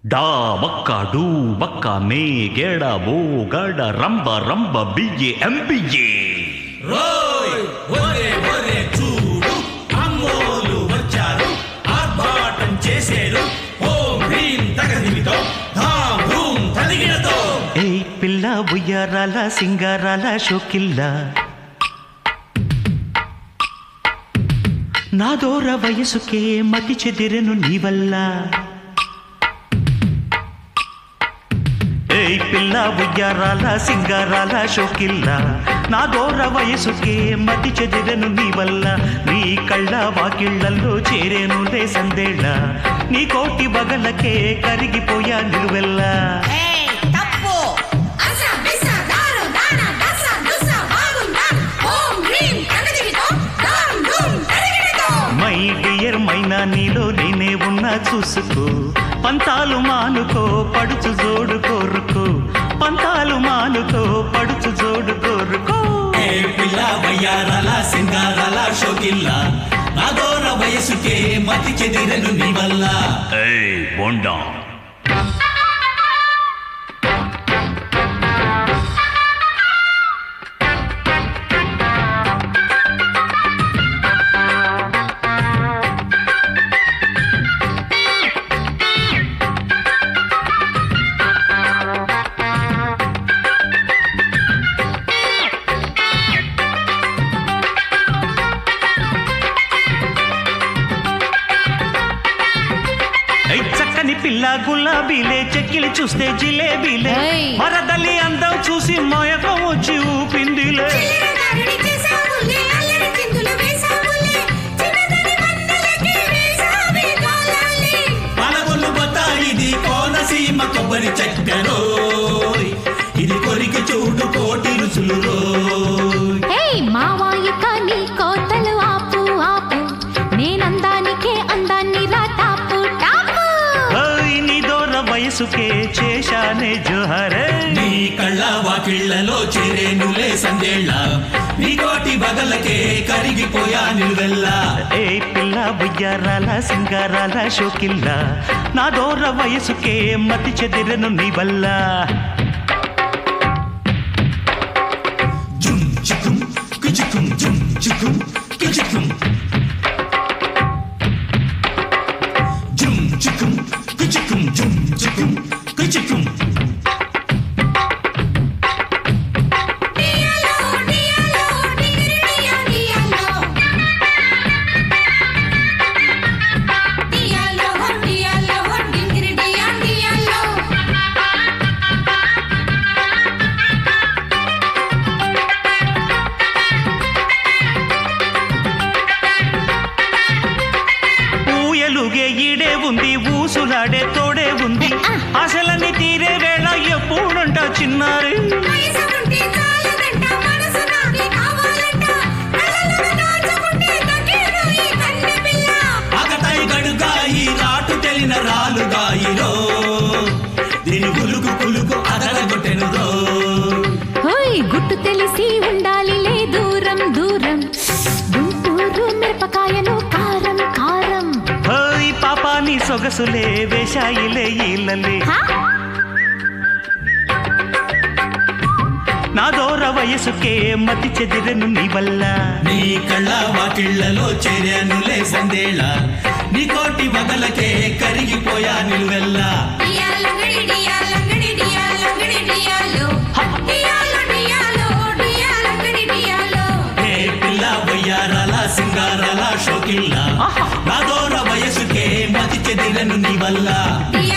డా బక్క డూ బక్క మే గేడ బో గడ రంబ రంబ బియ్యే ఎంబియ్యే రోయ్ ఒరే ఒరే చూడు అమ్మోలు వచ్చారు ఆర్భాటం చేసేరు ఓం హ్రీం తగదిమితో ధాం ధూం తదిగినతో ఏ పిల్ల ఉయ్యారాల సింగారాల షోకిల్ల నా దూర వయసుకే మతి చెదిరెను నీ వల్ల ఏ పిల్ల ఉయ్యారాల సింగారాల షోకిల్ల నా దూర వయసుకే మతి చెదిరెను నీ వల్ల నీ కళ్ళ వాకిళ్లలో చేరేను లే సందేళ్ళ నీ కోటి బగలకే కరిగిపోయా నిలువెల్లా ఏయ్ తప్పు అస బిస దారు దాన దస దుస బాగుందా ఓం హ్రీం తగదిమితో దాం ధూం తరిగినతో మై డియర్ మైనా నీలో నేనే ఉన్నా చూసుకో పంతాలు మానుకో పడుచు జోడు కోరుకో పంతాలు మానుకో పడుచు జోడు కోరుకో ఏ పిల్ల వయ్యారాల సింగారాల షోకిల్ల నా దూర వయసుకే మతి చెదిరను నీ వల్ల ఏయ్ బోండా ఏయ్ చక్కని పిల్ల గులాబీలే చెక్కిలి చూస్తే జిలేబీలే ఏయ్. మరదలి అందం చూసి మయకం వచ్చి ఊపిందిలే చిల్లర దారిని చేసావులే అల్లరి చిందులు వేసావులే చిన్నదని వందలకి వేసావి కాలాలే పలగొల్లు బతాయిది కోనసీమ కొబ్బరి చక్కరోయ్ ఇది కొరికి చూడు కోటి రుచులు రోయ్ హే మావాయిక నీ కోతలు ఆపు ఆపు నేనందానికే అందాన్ని రా టాపు టాపు ఓయ్ నీ దూర వయసుకే చేశానే జోహరే నీ కళ్ళ వాకిళ్లలో చేరేనులే సందేళ్ళ నీ కోటి బగలకే కరిగిపోయా నిలువెల్లా ఏ పిల్ల బుయ్యారాల సింగారాల షోకిల్ల నా దూర వయసుకే మతి చెదిరెను నీ వల్ల జుమ్ చికుం కుచికుం జుమ్ చికుం కుచికుం జుమ్ చికుం కుచికుం జుమ్ చికుం కుచికుం డియాలో డియాలో డిగిరి డియా డియాలో డియాలో హో డియాలో హో డిగిరి డియా డియాలో ఊయలుగే ఈడే ఉంది ఊసులాడే తోడే ఉంది అసలని తీరే వేళ ఎప్పుడంట చిన్నారి వయసు ఉంటే చాలదంట మనసు నాకే కావాలంట కళ్ళలను దాచుకుంటే దక్కేను ఈ కన్నె పిల్ల ఆకతాయి గడుగాయి రాటు తెలిన రాలుగాయిరో దీని గులుగు కులుగు అదరగొట్టెను రో హోయ్ గుట్టు తెలిసి ఉండాలిలే దూరం దూరం గుంటూరు మిరపకాయలు కారం కారం హోయ్ పాపాని సొగసులే వేశాయిలే ఈలలే హా? నా దూర వయసుకే మతి చెదిరెను నీ వల్ల నీ కళ్ళ వాకిళ్లలో చేరానులే సందేళ నీ కోటి బగలకే కరిగిపోయా నిలువెల్లా డియాలో గడి డియాలో గడి డియాలో గడి డియాలో డియాలో డియాలో డియాలో గడి డియాలో ఏ పిల్ల వయ్యారాల సింగారాల షోకిల్ల నా దూర వయసుకే మతి చెదిరను నీ వల్ల డియాలో